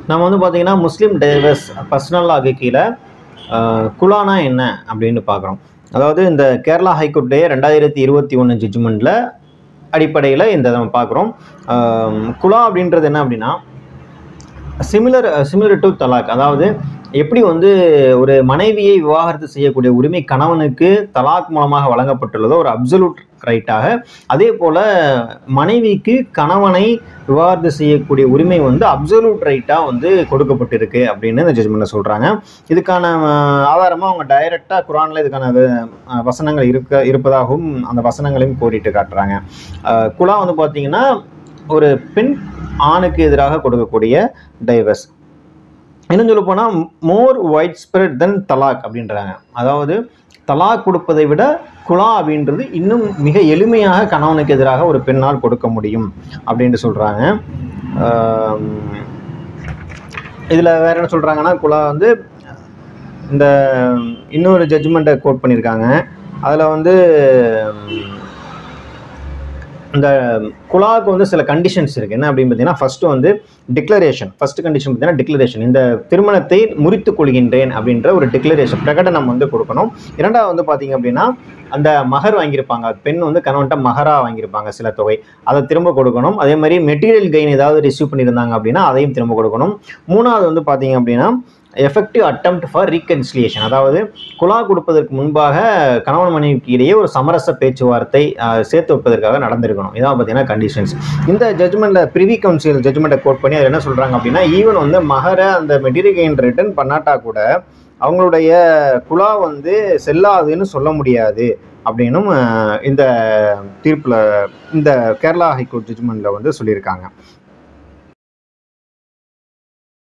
நம்ம வந்து பார்த்தீங்கன்னா முஸ்லீம் டைவர்ஸ் பர்சனல் லாக்கு கீழே ஆஹ், குலானா என்ன அப்படின்னு பார்க்குறோம் அதாவது இந்த கேரளா ஹைகோர்ட்டுடைய ரெண்டாயிரத்தி இருபத்தி ஒன்று ஜட்ஜ்மெண்ட்டில் அடிப்படையில் இந்த நம்ம பார்க்குறோம் குலா அப்படின்றது என்ன அப்படின்னா சிமிலர் சிமிலர் டு தலாக் அதாவது எப்படி வந்து ஒரு மனைவியை விவாகரத்து செய்யக்கூடிய உரிமை கணவனுக்கு தலாக் மூலமாக வழங்கப்பட்டுள்ளதோ ஒரு அப்சல்யூட் ரைட்டாக அதே போல் மனைவிக்கு கணவனை விவாகரத்து செய்யக்கூடிய உரிமை வந்து அப்சல்யூட் ரைட்டாக வந்து கொடுக்கப்பட்டிருக்கு அப்படின்னு இந்த ஜட்ஜ்மெண்ட்டில் சொல்கிறாங்க இதுக்கான ஆதாரமாக அவங்க டைரெக்டாக குரானில் இதுக்கான அஹ், வசனங்கள் இருக்க இருப்பதாகவும் அந்த வசனங்களையும் கோரிட்டு காட்டுறாங்க அஹ், குலா வந்து பார்த்தீங்கன்னா ஒரு பெண் ஆணுக்கு எதிராக கொடுக்கக்கூடிய டைவர்ஸ் இன்னும் சொல்ல போனால் மோர் ஒயிட் ஸ்ப்ரெட் தென் தலாக் அப்படின்றாங்க அதாவது தலாக் கொடுப்பதை விட குலா அப்படின்றது இன்னும் மிக எளிமையாக கணவனுக்கு எதிராக ஒரு பெண்ணால் கொடுக்க முடியும் அப்படின்ட்டு சொல்கிறாங்க இதில் வேற என்ன சொல்கிறாங்கன்னா குலா வந்து இந்த இன்னொரு ஜட்ஜ்மெண்ட்டை கோட் பண்ணியிருக்காங்க அதில் வந்து உம், இந்த குலாவுக்கு வந்து சில கண்டிஷன்ஸ் இருக்குது என்ன அப்படின்னு பார்த்தீங்கன்னா ஃபஸ்ட்டு வந்து டிக்ளரேஷன் ஃபர்ஸ்ட் கண்டிஷன் பார்த்தீங்கன்னா டிக்ளரேஷன் இந்த திருமணத்தை முறித்துக் கொள்கின்றேன் அப்படின்ற ஒரு டிக்ளரேஷன் பிரகடனம் வந்து கொடுக்கணும் இரண்டாவது வந்து பார்த்தீங்க அப்படின்னா அந்த மகர் வாங்கியிருப்பாங்க பெண் வந்து கணவன்ட்ட மகரா வாங்கியிருப்பாங்க சில தொகை அதை திரும்ப கொடுக்கணும் அதே மாதிரி மெட்டீரியல் கெயின் ஏதாவது ரிசீவ் பண்ணியிருந்தாங்க அப்படின்னா அதையும் திரும்ப கொடுக்கணும் மூணாவது வந்து பார்த்தீங்க அப்படின்னா எஃபெக்டிவ் attempt ஃபார் ரீகன்சிலியேஷன் அதாவது குலா கொடுப்பதற்கு முன்பாக கணவன் மனைவிக்கு இடையே ஒரு சமரச பேச்சுவார்த்தை ஆஹ், சேர்த்து வைப்பதற்காக நடந்திருக்கணும் இதான் பார்த்தீங்கன்னா கண்டிஷன்ஸ் இந்த ஜட்மெண்ட்டில் ப்ரிவி கவுன்சில் ஜட்மெண்ட்டை கோட் பண்ணி அதில் என்ன சொல்கிறாங்க அப்படின்னா ஈவன் வந்து மகர அந்த மெட்டீரியல் கெயின் ரிட்டர்ன் பண்ணாட்டா கூட அவங்களுடைய குலா வந்து செல்லாதுன்னு சொல்ல முடியாது அப்படின்னும் ஆஹ், இந்த தீர்ப்பில் இந்த கேரளா ஹைகோர்ட் ஜட்மெண்ட்டில் வந்து சொல்லியிருக்காங்க